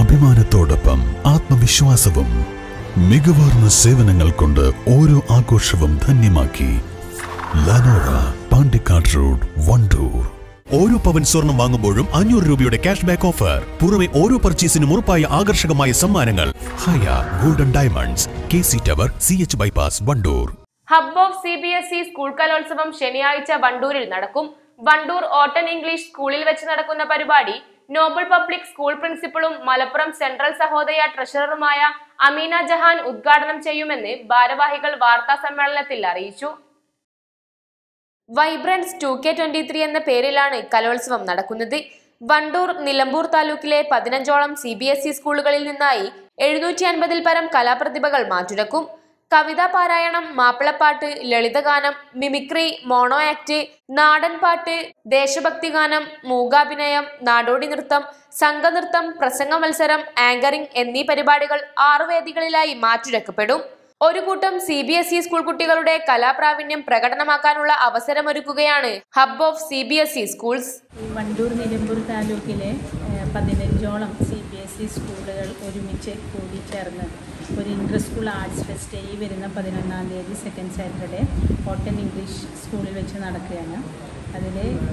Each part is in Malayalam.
അഭിമാനത്തോടൊപ്പം ആത്മവിശ്വാസവും മികവാർന്ന സേവനങ്ങൾ കൊണ്ട് ഓരോ ആഘോഷവും ധന്യമാക്കി ലനോറ പാണ്ടിക്കാട് റോഡ് വണ്ടൂർ ഓരോ പവൻ സ്വർണം വാങ്ങുമ്പോഴും അഞ്ഞൂറ് രൂപയുടെ ക്യാഷ് ബാക്ക് ഓഫർ പുറമെ ഓരോ പർച്ചേസിനും ഉറപ്പായ ആകർഷകമായ സമ്മാനങ്ങൾ Haya golden diamonds K C tower C H bypass Wandoor hub of C B S E school കലോത്സവം ശനിയാഴ്ച വണ്ടൂരിൽ നടക്കും വണ്ടൂർ ഓട്ടൺ ഇംഗ്ലീഷ് സ്കൂളിൽ വെച്ച് നടക്കുന്ന പരിപാടി നോബൽ പബ്ലിക് സ്കൂൾ പ്രിൻസിപ്പളും മലപ്പുറം സെൻട്രൽ സഹോദയ ട്രഷററുമായ അമീന ജഹാൻ ഉദ്ഘാടനം ചെയ്യുമെന്ന് ഭാരവാഹികൾ വാർത്താ സമ്മേളനത്തിൽ അറിയിച്ചു vibrance two K twenty three എന്ന പേരിലാണ് കലോത്സവം നടക്കുന്നത് വണ്ടൂർ നിലമ്പൂർ താലൂക്കിലെ പതിനഞ്ചോളം സി ബി എസ് ഇ സ്കൂളുകളിൽ നിന്നായി എഴുന്നൂറ്റി അൻപതിൽ പരം കലാപ്രതിഭകൾ മാറ്റുരക്കും കവിതാ പാരായണം മാപ്പിളപ്പാട്ട് ലളിതഗാനം മിമിക്രി മോണോ ആക്ട് നാടൻ പാട്ട് ദേശഭക്തി ഗാനം മൂകാഭിനയം നാടോടി നൃത്തം സംഘനൃത്തം പ്രസംഗ മത്സരം ആങ്കറിംഗ് എന്നീ പരിപാടികൾ ആറു വേദികളിലായി മാറ്റുരക്കപ്പെടും ഒരു കൂട്ടം C B S E school കുട്ടികളുടെ കലാപ്രാവീണ്യം പ്രകടനമാക്കാനുള്ള അവസരമൊരുക്കുകയാണ് hub of C B S E schools ഈ വണ്ടൂർ നിലമ്പൂർ താലൂക്കിലെ ഏഹ്, പതിനഞ്ചോളം സി ബി എസ് ഇ സ്കൂളുകൾ ഒരുമിച്ച് കൂടിച്ചേർന്ന് ഒരു ഇൻ്റർ സ്കൂൾ ആർട്സ് ഫെസ്റ്റ് ഈ വരുന്ന പതിനൊന്നാം തീയതി സെക്കൻഡ് സാറ്റർഡേ ഓട്ടൻ ഇംഗ്ലീഷ് സ്കൂളിൽ വെച്ച് നടക്കുകയാണ് അതിൽ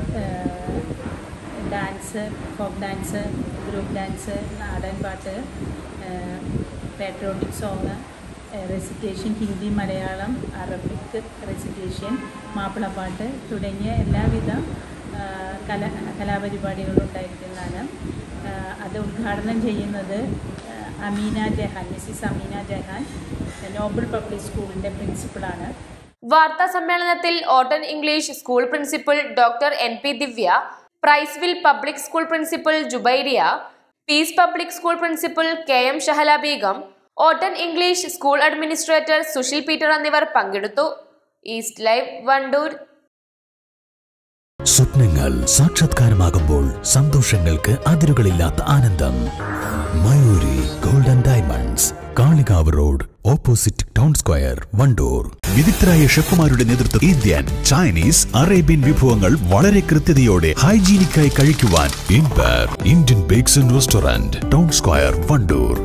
dance folk dance group dance നാടൻ പാട്ട് patriotic song recitation Hindi Malayalam Arabic recitation Mappilappattu തുടങ്ങിയ എല്ലാവിധ ആ, കല കലാപരിപാടികളും ഉണ്ടായിരിക്കുന്നതാണ് ആ, അത് ഉദ്ഘാടനം ചെയ്യുന്നത് ആ, Ameena Jahan Mrs Ameena Jahan Noble public സ്കൂളിൻ്റെ പ്രിൻസിപ്പളാണ് വാർത്താ സമ്മേളനത്തിൽ ഓട്ടൺ English school principal doctor N P Divya Prizewill public school principal Jubairiya peace public school principal K M Shahala Begum ഓട്ടൺ English school administrator Susheel Peter എന്നിവർ പങ്കെടുത്തു ഈസ്റ്റ് ലൈവ് വണ്ടൂർ സ്വപ്നങ്ങൾ സാക്ഷാത്കാരമാകുമ്പോൾ സന്തോഷങ്ങൾക്ക് അതിരുകളില്ലാത്ത ആനന്ദം Mayuri golden diamonds Kalikavu road opposite town square Wandoor വിദഗ്ധരായ ഷെഫുമാരുടെ നേതൃത്വം ഇന്ത്യൻ ചൈനീസ് അറേബ്യൻ വിഭവങ്ങൾ വളരെ കൃത്യതയോടെ ഹൈജീനിക്കായി കഴിക്കുവാൻ ഇൻപയർ Indian bakes and restaurant town square Wandoor